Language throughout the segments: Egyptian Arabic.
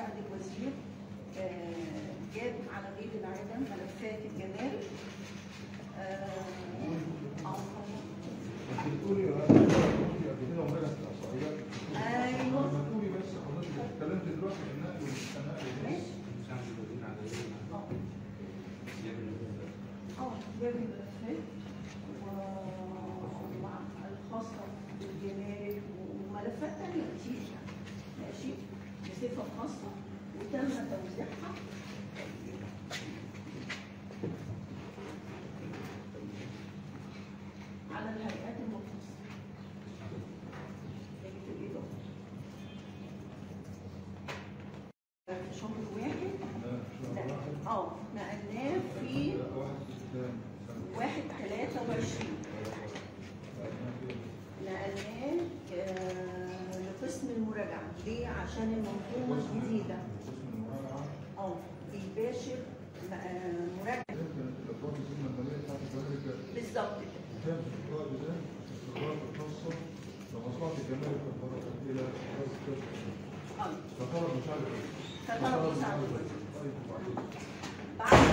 مساعد الوزير آه، جاب على غير العاده ملفات الجمارك اه آه، بتقولي قبل كده ومالك الاحصائيات ايوه ما تقولي بس حضرتك اتكلمت دلوقتي في النقل والنقل ماشي اه اه جاب الملفات و- ومع الخاصه بالجمارك وملفات تانية كتير يعني ماشي بصفه خاصه وتم توزيعها على الهيئات المختصه اللي في الاداره في شهر واحد لا اه نقلناه في واحد تلاتة وعشرين نقلناه آه، لقسم المراجعة ليه؟ عشان المنظومة الجديدة اه بيباشر م- آه، مراجعة بالظبط كده اه فطلب مساعد الوزير بعد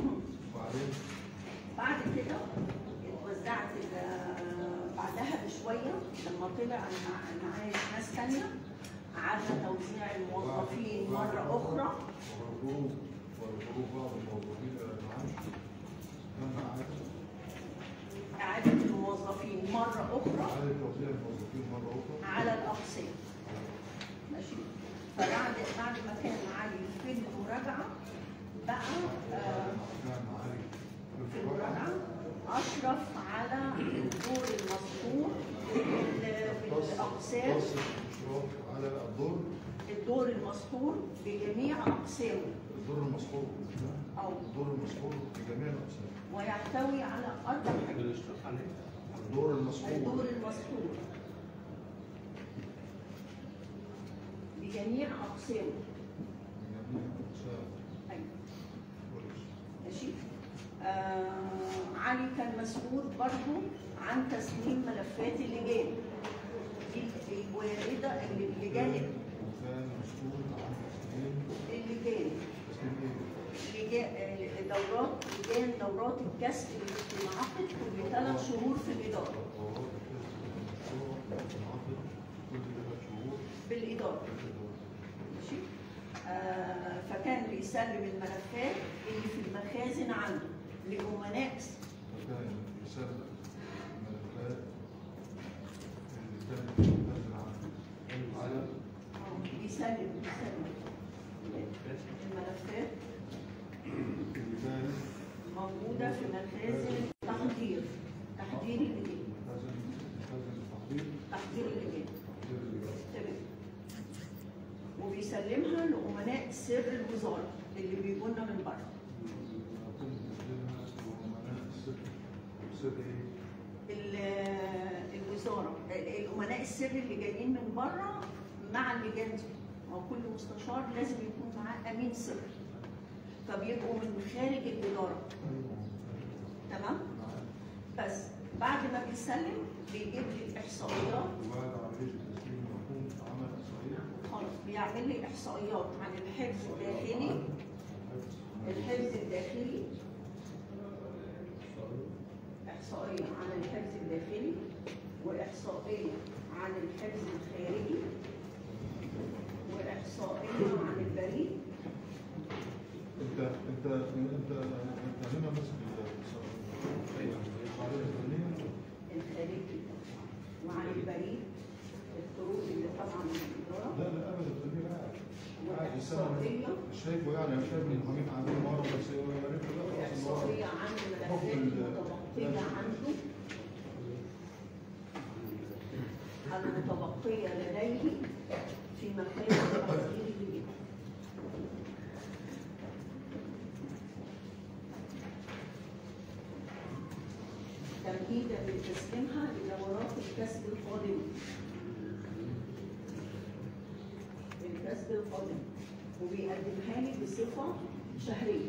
بعد كده اتوزعت ال- بعدها بشويه لما طلع ان إن عايز ناس تانيه قعدنا توزيع الموظفين مره اخرى والخروج والخروج بعض الموظفين الى المعاش كان عادة اعاده الموظفين مره اخرى عادة توزيع الموظفين مرة أخرى على الاقسام ماشي فبعد بعد ما كان علي في المراجعه بقى آه كان معالي في المراجعه اشرف على الدور المذكور بال- بالاقسام خاص الإشراف على الدور الدور المذكور بجميع اقسامه الدور المسحور او الدور المسحور في جميع الأقسام ويحتوي على اربع حاجات الدور المسحور الدور المذكور بجميع اقسامه في جميع الأقسام أيوة. كويس. ماشي آه علي كان مسؤول برضو عن تسليم ملفات اللجان دي الوارده اللي اللجان وكان مسؤول عن تسليم اللجان تسليم إيه؟ لجان آه، دورات لجان دورات الكسب اللي بتنعقد كل ثلاث شهور في الاداره قرارات الكسب المشروع تنعقد كل ثلاث شهور بالاداره في الدور. ماشي آه فكان بيسلم الملفات اللي في المخازن عنده لأمناء فكان يسلم الملفات اللي كانت تنزل عنه على آه، بيسلم بيسلم الملفات اللي كانت موجودة في مخازن تحضير تحضير اللجان مخازن مخازن التحضير تحضير اللجان تحضير الإدارة. تمام وبيسلمها لأمناء سر الوزارة اللي بيجوا لنا من بره يكون تسليمها لأمناء السر سر إيه؟ ال- الوزاره الامناء السر اللي جايين من بره مع اللجان دي هو كل مستشار لازم يكون معاه امين سر فبيبقوا من خارج الاداره تمام بس بعد ما بيسلم بيجيب لي الاحصائيات وبعد عملية التسليم يكون عمل إحصائية خلاص بيعمل لي احصائيات عن الحفظ الداخلي الحفظ الداخلي احصائيه عن الحفظ الداخلي واحصائيه عن الحفظ الخارجي واحصائيه عن البريد انت انت انت انت هنا ماسك القاعده الفنيه الخارجي وعن البريد الطرق اللي طبعا من الاداره لا لا ابدا الفنيه لا عادي السنه واحصائيه مش شايفه يعني مش شايف المحامين قاعدين ورا بس هو يا ريت لا خلاص اللي واحصائيه ورا. عن الملفات المتبقيه عنده المتبقيه لديه في مخازن تحضير اللجان تمهيدا لتسليمها لدورات الكسب القادمه الكسب القادم وبيقدمها لي بصفه شهريه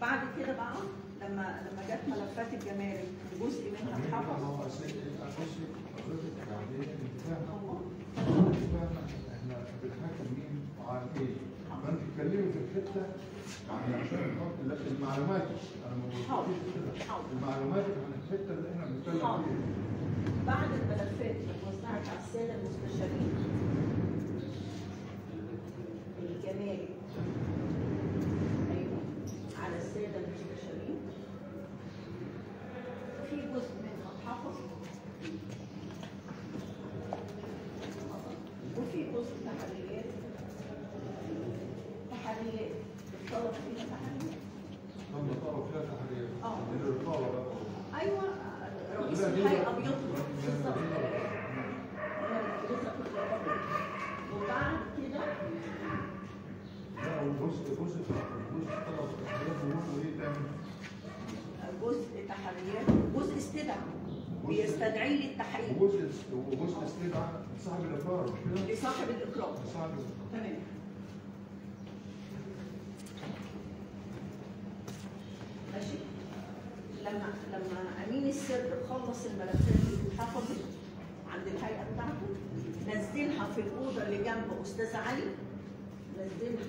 بعد كده بقى لما لما جت ملفات الجمارك جزء منها ما اتحفظ هو أساسي أساسي حضرتك بعدين أنت فاهمة الله أنت فاهمة إحنا بنحاكم مين وعن إيه؟ فأنت تتكلمي في الحتة يعني عشان نحط لكن المعلومات أنا ما حاضر. بقولش كده حاضر. المعلومات عن الحتة اللي إحنا بنتكلم حاضر. فيها بعد الملفات اللي اتوزعت على الساده المستشارين الجمارك ايوه على الساده المستشارين في جزء منها اتحفظ وفي جزء تحريات تحريات الطلب فيها تحريات تم طلب فيها تحرير آه. للرقابة بقى ايوه رئيس لا، دي الهيئه بقى- بيطلب بالظبط وبعد كده لا وجزء جزء جزء طلب تحرير بيقولوا إيه تاني؟ جزء تحريات جزء استدعاء بيستدعي لي التحرير وجزء وجزء استدعاء صاحب الإقرار مش كده؟ لصاحب الاقرار صاحب تمام ماشي لما لما امين السر خلص الملفات اللي اتحفظت عند الهيئه بتاعته نزلها في الاوضه اللي جنب استاذ علي نزلها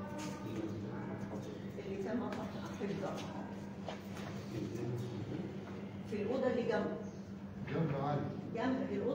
اللي كان حفظها في الاوضه اللي جنبه جنب عالي جنب